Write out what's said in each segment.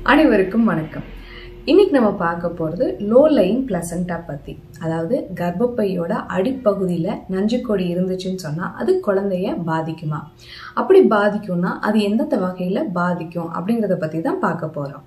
அனைவருக்கும் வணக்கம் இன்னைக்கு நம்ம பார்க்க போகிறது லோ லைங் பிளசண்டா பற்றி அதாவது கர்ப்பப்பையோட அடிப்பகுதியில் நஞ்சுக்கொடி இருந்துச்சுன்னு சொன்னால் அது குழந்தைய பாதிக்குமா அப்படி பாதிக்கும்னா அது எந்தெந்த வகையில் பாதிக்கும் அப்படிங்கிறத பற்றி தான் பார்க்க போகிறோம்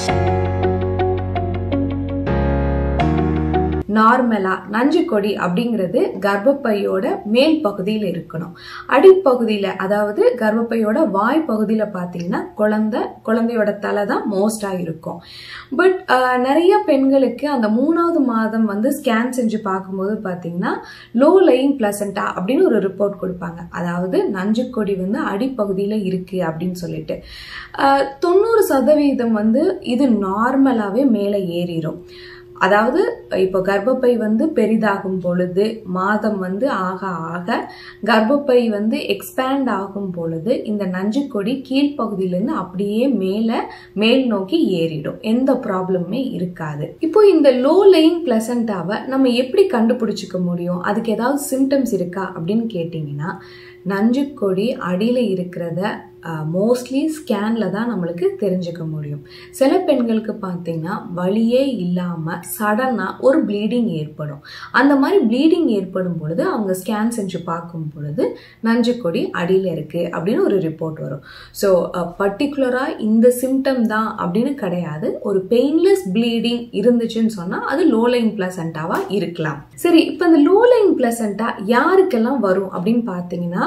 நார்மலா நஞ்சுக்கொடி அப்படிங்கிறது கர்ப்பப்பையோட மேல் பகுதியில் இருக்கணும் அடிப்பகுதியில் அதாவது கர்ப்பப்பையோட வாய் பகுதியில் பார்த்தீங்கன்னா குழந்தை குழந்தையோட தலை தான் மோஸ்டாக இருக்கும் பட் நிறைய பெண்களுக்கு அந்த மூணாவது மாதம் வந்து ஸ்கேன் செஞ்சு பார்க்கும்போது பார்த்தீங்கன்னா லோ லைங் பிளசண்டா அப்படின்னு ஒரு ரிப்போர்ட் கொடுப்பாங்க அதாவது நஞ்சுக்கொடி வந்து அடிப்பகுதியில் இருக்கு அப்படின்னு சொல்லிட்டு அஹ், தொண்ணூறு சதவீதம் வந்து இது நார்மலாகவே மேலே ஏறிடும் அதாவது இப்போ கர்ப்பப்பை வந்து பெரிதாகும் பொழுது மாதம் வந்து ஆக ஆக கர்ப்பப்பை வந்து எக்ஸ்பேண்ட் ஆகும் பொழுது இந்த நஞ்சுக்கொடி கீழ்ப்பகுதியிலேருந்து அப்படியே மேலே மேல் நோக்கி ஏறிடும் எந்த ப்ராப்ளமுமே இருக்காது இப்போ இந்த லோ லைங் பிளசண்டாவை நம்ம எப்படி கண்டுபிடிச்சிக்க முடியும் அதுக்கு ஏதாவது சிம்டம்ஸ் இருக்கா அப்படின்னு கேட்டிங்கன்னா நஞ்சுக்கொடி அடியில் இருக்கிறத மோஸ்ட்லி ஸ்கேனில் தான் நம்மளுக்கு தெரிஞ்சுக்க முடியும் சில பெண்களுக்கு பார்த்தீங்கன்னா வலியே இல்லாமல் சடனாக ஒரு ப்ளீடிங் ஏற்படும் அந்த மாதிரி ப்ளீடிங் ஏற்படும் பொழுது அவங்க ஸ்கேன் செஞ்சு பார்க்கும் பொழுது நஞ்சுக்கொடி அடியில் இருக்குது அப்படின்னு ஒரு ரிப்போர்ட் வரும் ஸோ பர்டிகுலராக இந்த சிம்டம் தான் அப்படின்னு கிடையாது ஒரு பெயின்லெஸ் ப்ளீடிங் இருந்துச்சுன்னு சொன்னால் அது லோ லைன் பிளசண்டாவாக இருக்கலாம் சரி இப்போ இந்த லோ லைன் பிளசண்டா யாருக்கெல்லாம் வரும் அப்படின்னு பார்த்தீங்கன்னா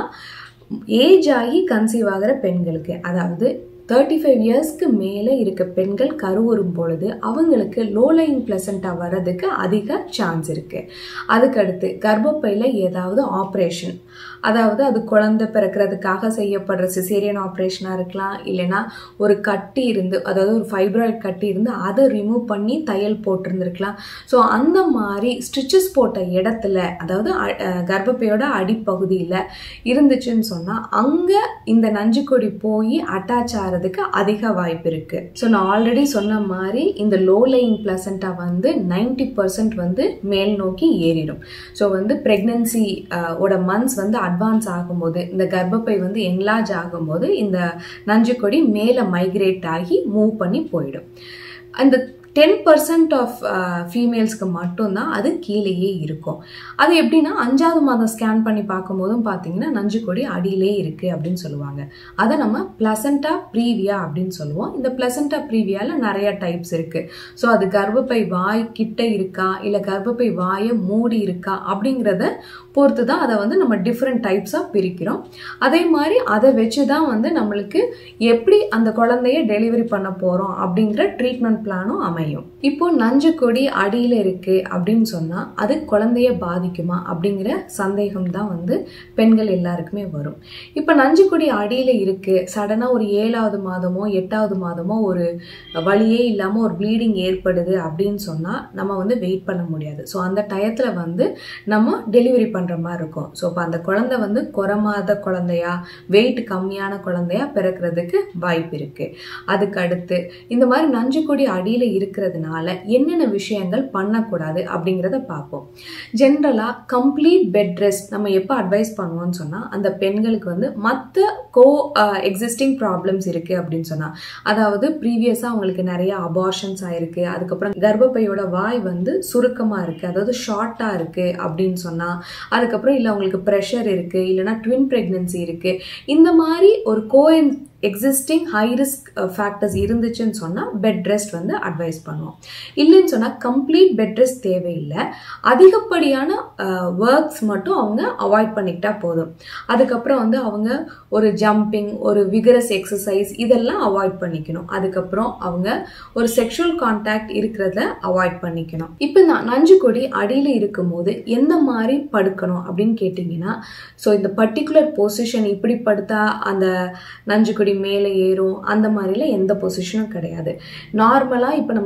ஏஜ் ஆகி கன்சீவ் ஆகிற பெண்களுக்கு அதாவது தேர்ட்டி ஃபைவ் இயர்ஸ்க்கு மேலே இருக்க பெண்கள் கருவுறும் பொழுது அவங்களுக்கு லோ லைன் பிளசண்டா வர்றதுக்கு அதிக சான்ஸ் இருக்குது அதுக்கடுத்து கர்ப்பப்பையில் ஏதாவது ஆப்ரேஷன் அதாவது அது குழந்தை பிறக்கிறதுக்காக செய்யப்படுற சிசேரியன் ஆப்ரேஷனாக இருக்கலாம் இல்லைன்னா ஒரு கட்டி இருந்து அதாவது ஒரு ஃபைப்ராய்ட் கட்டி இருந்து அதை ரிமூவ் பண்ணி தையல் போட்டிருந்துருக்கலாம் ஸோ அந்த மாதிரி ஸ்டிச்சஸ் போட்ட இடத்துல அதாவது அ- அஹ் கர்ப்பப்பையோட அடிப்பகுதியில் இருந்துச்சுன்னு சொன்னால் அங்கே இந்த நஞ்சுக்கொடி போய் அட்டாச் ஆகிறதுக்கு அதிக வாய்ப்பு இருக்குது ஸோ நான் ஆல்ரெடி சொன்ன மாதிரி இந்த லோ லைங் பிளசண்டா வந்து 90% பர்சன்ட் வந்து மேல் நோக்கி ஏறிடும் ஸோ வந்து ப்ரெக்னன்சி ஓட மந்த்ஸ் வந்து அட்வான்ஸ் ஆகும்போது இந்த கர்ப்பப்பை வந்து என்லார்ஜ் ஆகும்போது இந்த நஞ்சுக்கொடி மேலே மைக்ரேட் ஆகி மூவ் பண்ணி போயிடும் அந்த டென் பர்சன்ட் ஆஃப் ஃபீமேல்ஸ்க்கு மட்டும்தான் அது கீழேயே இருக்கும் அது எப்படின்னா அஞ்சாவது மாதம் ஸ்கேன் பண்ணி பார்க்கும்போதும் பார்த்தீங்கன்னா நஞ்சுக்கொடி அடியிலே இருக்குது அப்படின்னு சொல்லுவாங்க அதை நம்ம பிளசண்டா ப்ரீவியா அப்படின்னு சொல்லுவோம் இந்த பிளசண்டா ப்ரீவியாவில் நிறைய டைப்ஸ் இருக்குது ஸோ அது கர்ப்பப்பை வாய் கிட்ட இருக்கா இல்லை கர்ப்பப்பை வாயை மூடி இருக்கா அப்படிங்கிறத பொறுத்து தான் அதை வந்து நம்ம டிஃப்ரெண்ட் டைப்ஸாக பிரிக்கிறோம் அதே மாதிரி அதை வச்சு தான் வந்து நம்மளுக்கு எப்படி அந்த குழந்தைய டெலிவரி பண்ண போகிறோம் அப்படிங்கிற ட்ரீட்மெண்ட் பிளானும் அமையும் இப்போ நஞ்சுக்கொடி அடியில் இருக்கு அப்படின்னு சொன்னால் அது குழந்தைய பாதிக்குமா அப்படிங்கிற சந்தேகம் தான் வந்து பெண்கள் எல்லாருக்குமே வரும் இப்போ நஞ்சுக்கொடி அடியில் இருக்கு சடனாக ஒரு ஏழாவது மாதமோ எட்டாவது மாதமோ ஒரு வலியே இல்லாமல் ஒரு ப்ளீடிங் ஏற்படுது அப்படின்னு சொன்னால் நம்ம வந்து வெயிட் பண்ண முடியாது ஸோ அந்த டயத்தில் வந்து நம்ம டெலிவரி பண்ணுற மாதிரி இருக்கும் ஸோ இப்போ அந்த குழந்தை வந்து குறமாத குழந்தையா வெயிட் கம்மியான குழந்தையா பிறக்கிறதுக்கு வாய்ப்பு இருக்கு அதுக்கு அடுத்து இந்த மாதிரி நஞ்சுக்கொடி அடியில் இருக்கிறதுனால என்னென்ன விஷயங்கள் பண்ணக்கூடாது அப்படிங்கிறத பார்ப்போம் ஜென்ரலாக கம்ப்ளீட் பெட் ரெஸ்ட் நம்ம எப்போ அட்வைஸ் பண்ணுவோம்னு சொன்னால் அந்த பெண்களுக்கு வந்து மற்ற கோ எக்ஸிஸ்டிங் ப்ராப்ளம்ஸ் இருக்குது அப்படின்னு சொன்னால் அதாவது ப்ரீவியஸாக அவங்களுக்கு நிறைய அபார்ஷன்ஸ் ஆயிருக்கு அதுக்கப்புறம் கர்ப்பப்பையோட வாய் வந்து சுருக்கமாக இருக்குது அதாவது ஷார்ட்டாக இருக்குது அப்படின்னு சொன்னால் அதுக்கப்புறம் இல்லை அவங்களுக்கு ப்ரெஷர் இருக்குது இல்லைன்னா ட்வின் ப்ரெக்னென்சி இருக்குது இந்த மாதிரி ஒரு coexisting high risk factors இருந்துச்சுன்னு சொன்னால் பெட் ரெஸ்ட் வந்து அட்வைஸ் பண்ணுவோம் இல்லைன்னு சொன்னால் கம்ப்ளீட் பெட் ரெஸ்ட் தேவையில்லை அதிகப்படியான ஒர்க்ஸ் மட்டும் அவங்க அவாய்ட் பண்ணிக்கிட்டா போதும் அதுக்கப்புறம் வந்து அவங்க ஒரு ஜம்பிங் ஒரு விகரஸ் எக்ஸசைஸ் இதெல்லாம் அவாய்ட் பண்ணிக்கணும் அதுக்கப்புறம் அவங்க ஒரு செக்ஷுவல் கான்டாக்ட் இருக்கிறத அவாய்ட் பண்ணிக்கணும் இப்போ நான் நஞ்சுக்கொடி அடியில் இருக்கும்போது எந்த மாதிரி படுக்கணும் அப்படின்னு கேட்டிங்கன்னா ஸோ இந்த பர்டிகுலர் பொசிஷன் இப்படி படுத்தா அந்த நஞ்சுக்கொடி மேலே ஏறும் அந்த மாதிரிலாம் எந்த பொசிஷனும் கிடையாது நார்மலாக இப்போ நம்ம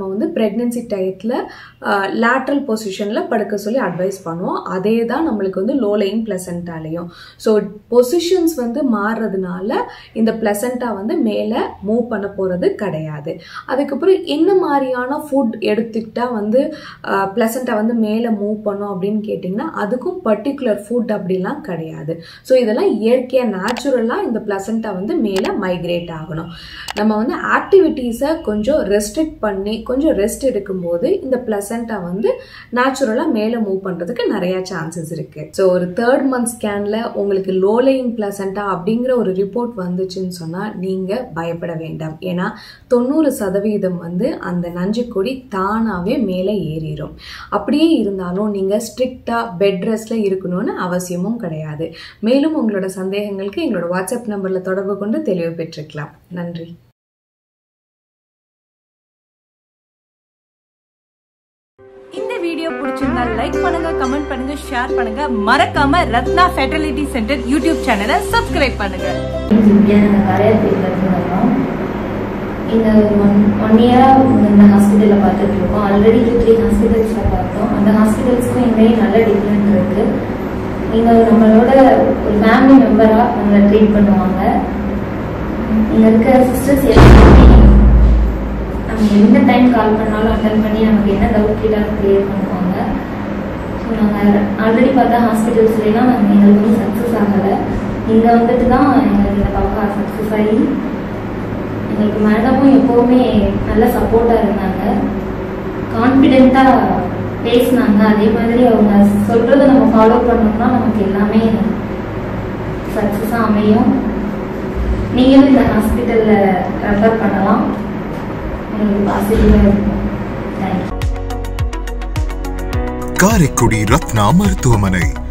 நம்ம வந்து ப்ரெக்னென்சி டயத்தில் லேட்ரல் பொசிஷனில் படுக்க சொல்லி அட்வைஸ் பண்ணுவோம் அதே தான் நம்மளுக்கு வந்து லோலைன் பிளசண்டாலையும் ஸோ பொசிஷன்ஸ் வந்து மாறுறதுனால இந்த பிளசண்டா வந்து மேலே மூவ் பண்ண போகிறது கிடையாது அதுக்கப்புறம் என்ன மாதிரியான ஃபுட் எடுத்துக்கிட்டா வந்து பிளசண்டா வந்து மேலே மூவ் பண்ணும் அப்படின்னு கேட்டிங்கன்னா அதுக்கும் பர்டிகுலர் ஃபுட் அப்படிலாம் கிடையாது ஸோ இதெல்லாம் இயற்கையாக நேச்சுரலாக இந்த பிளசண்டா வந்து மேலே மைக்ரேட் ஆகணும் நம்ம வந்து ஆக்டிவிட்டீஸை கொஞ்சம் ரெஸ்ட்ரிக்ட் பண்ணி கொஞ்சம் ரெஸ்ட் எடுக்கும்போது இந்த பிளசண்டா வந்து நேச்சுரலாக மேலே மூவ் பண்ணுறதுக்கு நிறைய சான்சஸ் இருக்கு ஸோ ஒரு தேர்ட் மந்த் ஸ்கேனில் உங்களுக்கு லோலையிங் பிளசண்டா அப்படிங்கிற ஒரு ரிப்போர்ட் வந்துச்சுன்னு சொன்னால் நீங்கள் பயப்பட வேண்டாம் ஏன்னா தொண்ணூறு சதவீதம் வந்து அந்த நஞ்சுக்கொடி தானாகவே மேலே ஏறிடும் அப்படியே இருந்தாலும் நீங்கள் ஸ்ட்ரிக்டாக பெட் ரெஸ்ட்டில் இருக்கணும்னு அவசியமும் கிடையாது மேலும் உங்களோட சந்தேகங்களுக்கு எங்களோட வாட்ஸ்அப் நம்பரில் தொடர்பு கொண்டு தெளிவு பெற்றுக்கலாம் நன்றி இந்த வீடியோ பிடிச்சிருந்தா லைக் பண்ணுங்க கமெண்ட் பண்ணுங்க ஷேர் பண்ணுங்க மறக்காம ரத்னா ஃபெர்டிலிட்டி சென்டர் யூடியூப் சேனலை சப்ஸ்கிரைப் பண்ணுங்க நாங்கள் நிறைய பேர்லேருந்து வரோம் இந்த ஒன் ஒன் இயராக இந்த ஹாஸ்பிட்டலில் பார்த்துட்டு இருக்கோம் ஆல்ரெடி டூ த்ரீ ஹாஸ்பிட்டல்ஸில் பார்த்தோம் அந்த ஹாஸ்பிட்டல்ஸ்க்கும் இங்கேயும் நல்ல டிஃப்ரெண்ட் இருக்கு இங்கே நம்மளோட ஒரு ஃபேமிலி மெம்பராக நம்மளை ட்ரீட் பண்ணுவாங்க இங்கே இருக்க சிஸ்டர்ஸ் எல்லாருமே நம்ம எந்த டைம் கால் பண்ணாலும் அட்டன் பண்ணி நமக்கு என்ன டவுட் கேட்டாலும் கிளியர் பண்ணுவாங்க ஸோ நாங்கள் ஆல்ரெடி பார்த்த ஹாஸ்பிட்டல்ஸ்லாம் நாங்கள் எங்களுக்கு வந்து சக்ஸஸ் ஆகலை இங்கே வந்துட்டு தான் எங்களுக்கு இந்த பாப்பா சக்ஸஸ் ஆகி எங்களுக்கு மேடமும் எப்போவுமே நல்ல சப்போர்ட்டாக இருந்தாங்க கான்ஃபிடென்ட்டாக பேசினாங்க அதே மாதிரி அவங்க சொல்கிறத நம்ம ஃபாலோ பண்ணோம்னா நமக்கு எல்லாமே சக்ஸஸாக அமையும் நீங்களும் இந்த ஹாஸ்பிட்டலில் ரெஃபர் பண்ணலாம் உங்களுக்கு பாசிட்டிவாக இருக்கும் தேங்க்யூ காரைக்குடி ரத்னா மருத்துவமனை